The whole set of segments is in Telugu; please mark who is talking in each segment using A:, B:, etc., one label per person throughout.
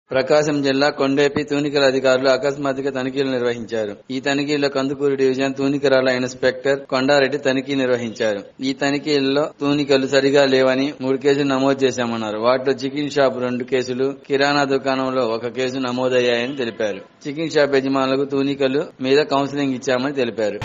A: ప్రకాశం జిల్లా కొండేపి తూనికల అధికారులు అకస్మాత్తుగా తనిఖీలు నిర్వహించారు ఈ తనిఖీల్లో కందుకూరు డివిజన్ తూనికరాల ఇన్స్పెక్టర్ కొండారెడ్డి తనిఖీ నిర్వహించారు ఈ తనిఖీల్లో తూనికలు సరిగా లేవని మూడు కేసులు నమోదు చేశామన్నారు వాటిలో చికెన్ షాప్ రెండు కేసులు కిరాణా దుకాణంలో ఒక కేసు నమోదయ్యాయని తెలిపారు చికెన్ షాప్ యజమానులకు తూనికలు మీద కౌన్సిలింగ్ ఇచ్చామని తెలిపారు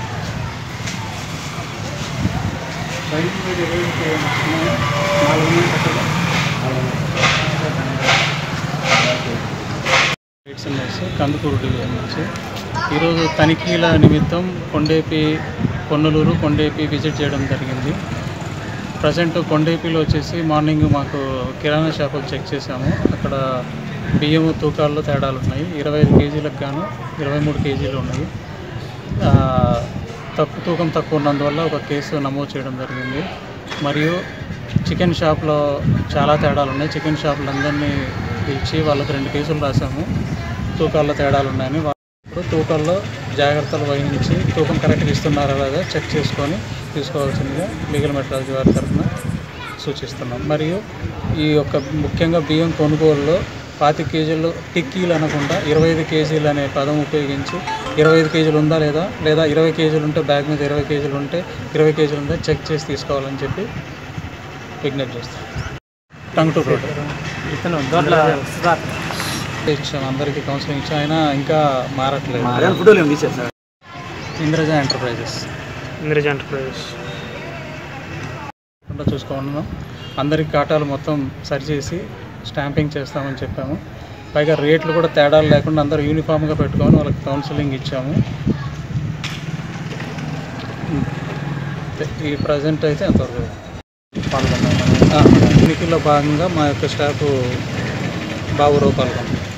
B: రైట్స్ అనేసి కందుకూరు డివిజన్ నుంచి ఈరోజు తనిఖీల నిమిత్తం కొండేపి పొన్నలూరు కొండేపి విజిట్ చేయడం జరిగింది ప్రజెంట్ కొండేపిలో వచ్చేసి మార్నింగ్ మాకు కిరాణా షాపులు చెక్ చేసాము అక్కడ బియ్యం తూకాల్లో తేడాలు ఉన్నాయి ఇరవై ఐదు కేజీలకు గాను ఇరవై మూడు కేజీలు ఉన్నాయి ఆ, తక్కువ తూకం తక్కువ ఉన్నందువల్ల ఒక కేసు నమోదు చేయడం జరిగింది మరియు చికెన్ షాప్లో చాలా తేడాలు ఉన్నాయి చికెన్ షాపులందరినీ పిలిచి వాళ్ళకి రెండు కేసులు రాసాము తూకాల్లో తేడాలు ఉన్నాయని వాళ్ళు తూకాల్లో జాగ్రత్తలు వహించి తూకం కరెక్ట్గా ఇస్తున్నారా లేదా చెక్ చేసుకొని తీసుకోవాల్సిందిగా లీగల్ మెట్రాలజీ వారి తరఫున సూచిస్తున్నాం మరియు ఈ యొక్క ముఖ్యంగా బియ్యం కొనుగోలులో పాతి కేజీలు టిక్కీలు అనకుండా ఇరవై ఐదు కేజీలు అనే పదం ఉపయోగించి ఇరవై ఐదు కేజీలు ఉందా లేదా లేదా ఇరవై కేజీలు ఉంటే బ్యాగ్ మీద ఇరవై కేజీలు ఉంటే ఇరవై కేజీలు ఉందా చెక్ చేసి తీసుకోవాలని చెప్పి విజ్ఞప్తి చేస్తాం టంగ్ టు రోడ్
C: ఇతను దోట్ల
B: ఇచ్చాం అందరికీ కౌన్సిలింగ్ ఇచ్చాం అయినా ఇంకా మారట్లేదు
C: ఫోటోలు ఏమి తీసారు sir
B: Indraja enterprises
C: Indraja enterprises
B: కుండా చూసుకున్నాం అందరికి కాటాలు మొత్తం సరిచేసి స్టాంపింగ్ చేస్తామని చెప్పాము పైగా రేట్లు కూడా తేడాలు లేకుండా అందరూ యూనిఫామ్గా పెట్టుకొని వాళ్ళకి కౌన్సిలింగ్ ఇచ్చాము ఈ ప్రజెంట్ అయితే ఎంతవరకు పాల్గొన్నాము ఎన్నికల్లో భాగంగా మా యొక్క స్టాఫ్ బాబురావు పాల్గొన్నాం